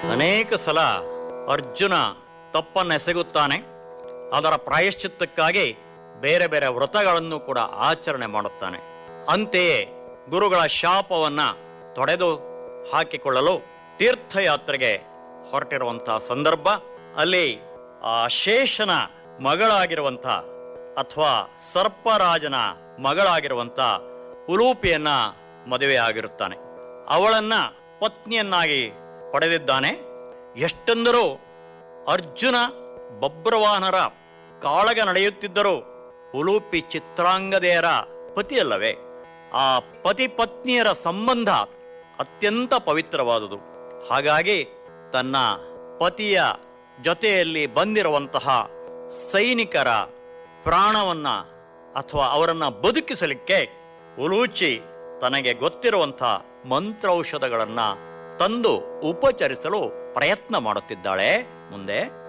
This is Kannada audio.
ಅನೇಕ ಸಲ ಅರ್ಜುನ ತಪ್ಪನ್ನೆಸಗುತ್ತಾನೆ ಅದರ ಪ್ರಾಯಶ್ಚಿತ್ತಕ್ಕಾಗಿ ಬೇರೆ ಬೇರೆ ವ್ರತಗಳನ್ನು ಕೂಡ ಆಚರಣೆ ಮಾಡುತ್ತಾನೆ ಅಂತೆಯೇ ಗುರುಗಳ ಶಾಪವನ್ನ ತೊಡೆದು ಹಾಕಿಕೊಳ್ಳಲು ತೀರ್ಥಯಾತ್ರೆಗೆ ಹೊರಟಿರುವಂತಹ ಸಂದರ್ಭ ಅಲ್ಲಿ ಆ ಶೇಷನ ಮಗಳಾಗಿರುವಂಥ ಅಥವಾ ಸರ್ಪರಾಜನ ಮಗಳಾಗಿರುವಂಥ ಉಲೂಪಿಯನ್ನ ಮದುವೆಯಾಗಿರುತ್ತಾನೆ ಅವಳನ್ನ ಪತ್ನಿಯನ್ನಾಗಿ ಪಡೆದಿದ್ದಾನೆ ಎಷ್ಟೆಂದರೂ ಅರ್ಜುನ ಬಬ್ರವಾಹನರ ಕಾಳಗ ನಡೆಯುತ್ತಿದ್ದರೂ ಉಲೂಪಿ ಚಿತ್ರಾಂಗದೆಯರ ಪತಿಯಲ್ಲವೇ ಆ ಪತಿ ಪತ್ನಿಯರ ಸಂಬಂಧ ಅತ್ಯಂತ ಪವಿತ್ರವಾದುದು ಹಾಗಾಗಿ ತನ್ನ ಪತಿಯ ಜೊತೆಯಲ್ಲಿ ಬಂದಿರುವಂತಹ ಸೈನಿಕರ ಪ್ರಾಣವನ್ನ ಅಥವಾ ಅವರನ್ನ ಬದುಕಿಸಲಿಕ್ಕೆ ಉಲೂಚಿ ತನಗೆ ಗೊತ್ತಿರುವಂತಹ ಮಂತ್ರೌಷಧಗಳನ್ನ ತಂದು ಉಪಚರಿಸಲು ಪ್ರಯತ್ನ ಮಾಡುತ್ತಿದ್ದಾಳೆ ಮುಂದೆ